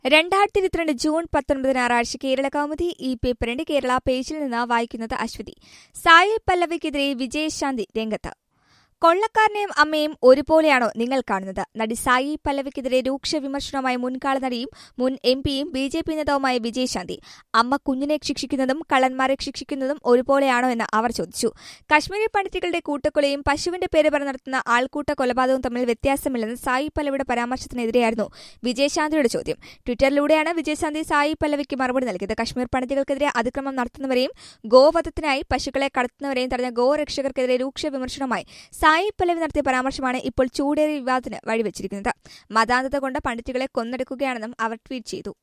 രണ്ടായിരത്തി ഇരുപത്തിരണ്ട് ജൂൺ പത്തൊൻപത് ഞായറാഴ്ച കേരള കൗമുദി ഈ പേപ്പറിന്റെ കേരള പേജിൽ നിന്ന് വായിക്കുന്നത് അശ്വതി സായി പല്ലവിക്കെതിരെ വിജയശാന്തി രംഗത്ത് കൊള്ളക്കാരനെയും അമ്മയും ഒരുപോലെയാണോ നിങ്ങൾ കാണുന്നത് നടി സായി പല്ലവിക്കെതിരെ രൂക്ഷ വിമർശനവുമായി മുൻകാല നടിയും മുൻ എം പിയും ബി ജെ പി നേതാവുമായ വിജയശാന്തി അമ്മ കുഞ്ഞിനെ ശിക്ഷിക്കുന്നതും കള്ളന്മാരെ ശിക്ഷിക്കുന്നതും ഒരുപോലെയാണോ എന്ന് അവർ ചോദിച്ചു കശ്മീരി പണ്ഡിറ്റുകളുടെ കൂട്ടക്കൊലയും പശുവിന്റെ പേര് പറഞ്ഞ് നടത്തുന്ന ആൾക്കൂട്ട കൊലപാതകവും തമ്മിൽ വ്യത്യാസമില്ലെന്ന് സായി പല്ലവിയുടെ പരാമർശത്തിനെതിരെയായിരുന്നു വിജയശാന്തിയുടെ ചോദ്യം ട്വിറ്ററിലൂടെയാണ് വിജയശാന്തി സായി പല്ലവിക്ക് മറുപടി നൽകിയത് കശ്മീർ പണ്ഡിറ്റുകൾക്കെതിരെ അതിക്രമം നടത്തുന്നവരെയും ഗോവധത്തിനായി പശുക്കളെ കടത്തുന്നവരെയും തടഞ്ഞ ഗോരക്ഷകർക്കെതിരെ രൂക്ഷ വിമർശനവുമായി സായി പല്ലവി നടത്തിയ പരാമർശമാണ് ഇപ്പോൾ ചൂടേറിയ വിവാദത്തിന് വഴിവെച്ചിരിക്കുന്നത് മതാന്ധത കൊണ്ട് പണ്ഡിറ്റുകളെ കൊന്നെടുക്കുകയാണെന്നും അവർ ട്വീറ്റ് ചെയ്തു